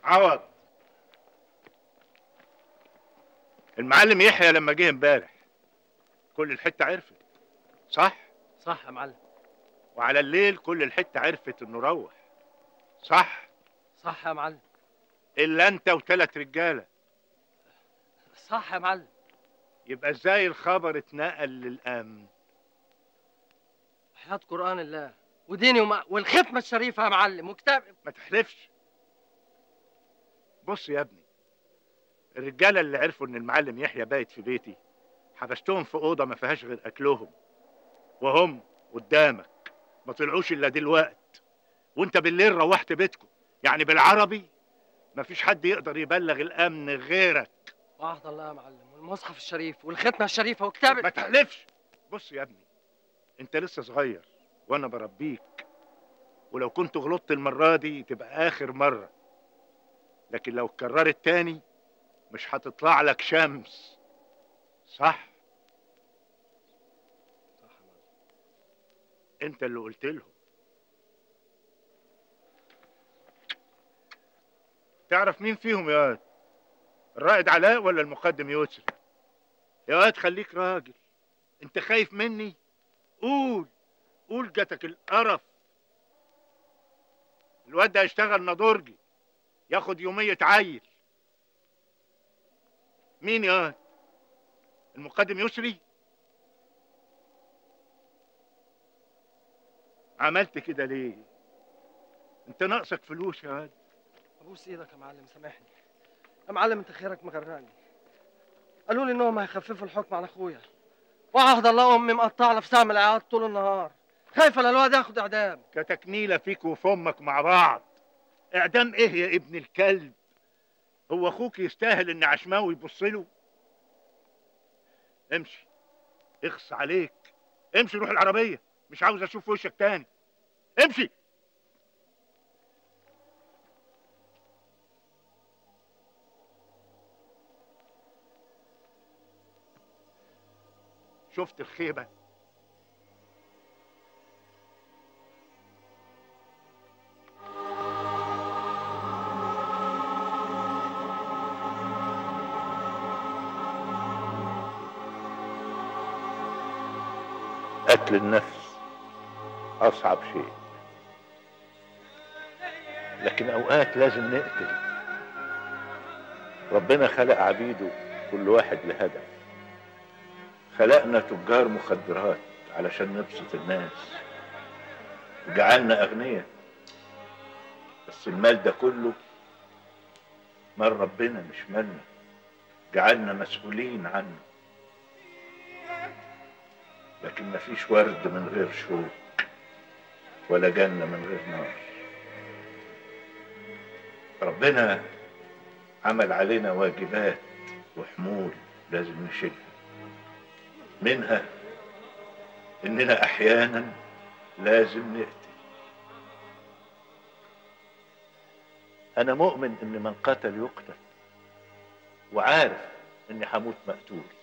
عوض المعلم يحيى لما جه امبارح كل الحته عرفت صح صح يا معلم وعلى الليل كل الحته عرفت انه روح صح صح يا معلم الا انت وثلاث رجاله صح يا معلم يبقى ازاي الخبر اتنقل للامن حياة قرآن الله وديني وما والختمة الشريفة يا معلم وكتاب ما تحلفش بص يا ابني الرجاله اللي عرفوا ان المعلم يحيى بايت في بيتي حبستهم في اوضه ما فيهاش غير اكلهم وهم قدامك ما طلعوش الا دلوقت وانت بالليل روحت بيتكم يعني بالعربي ما فيش حد يقدر يبلغ الامن غيرك وعهد الله يا معلم والمصحف الشريف والختمة الشريفة وكتاب ما تحلفش بص يا ابني انت لسه صغير وانا بربيك ولو كنت غلطت المرة دي تبقى اخر مرة لكن لو اتكررت تاني مش هتطلع لك شمس صح صح يا معلم انت اللي قلت لهم تعرف مين فيهم يا واد الرائد علاء ولا المقدم يسري يا واد خليك راجل انت خايف مني قول قول جاتك القرف الواد ده هيشتغل نضورجي ياخد يومية عيل مين يا واد المقدم يسري عملت كده ليه انت ناقصك فلوس يا واد ابوس ايدك يا معلم سامحني يا معلم انت خيرك مغرقني قالوا لي انهم هيخففوا الحكم على اخويا وعهد الله امي مقطعه نفسها من العياط طول النهار خايفه لا الواد ياخد اعدام كتكنيلة فيك وفي امك مع بعض اعدام ايه يا ابن الكلب هو اخوك يستاهل ان عشماوي يبص له امشي اخص عليك امشي روح العربية مش عاوز اشوف وشك تاني امشي شفت الخيبة قتل النفس أصعب شيء لكن أوقات لازم نقتل ربنا خلق عبيده كل واحد لهدف خلقنا تجار مخدرات علشان نبسط الناس وجعلنا أغنياء بس المال ده كله مال ربنا مش مالنا جعلنا مسؤولين عنه لكن مفيش ورد من غير شوق ولا جنة من غير نار ربنا عمل علينا واجبات وحمول لازم نشيلها منها اننا احيانا لازم نقتل انا مؤمن ان من قتل يقتل وعارف اني هموت مقتول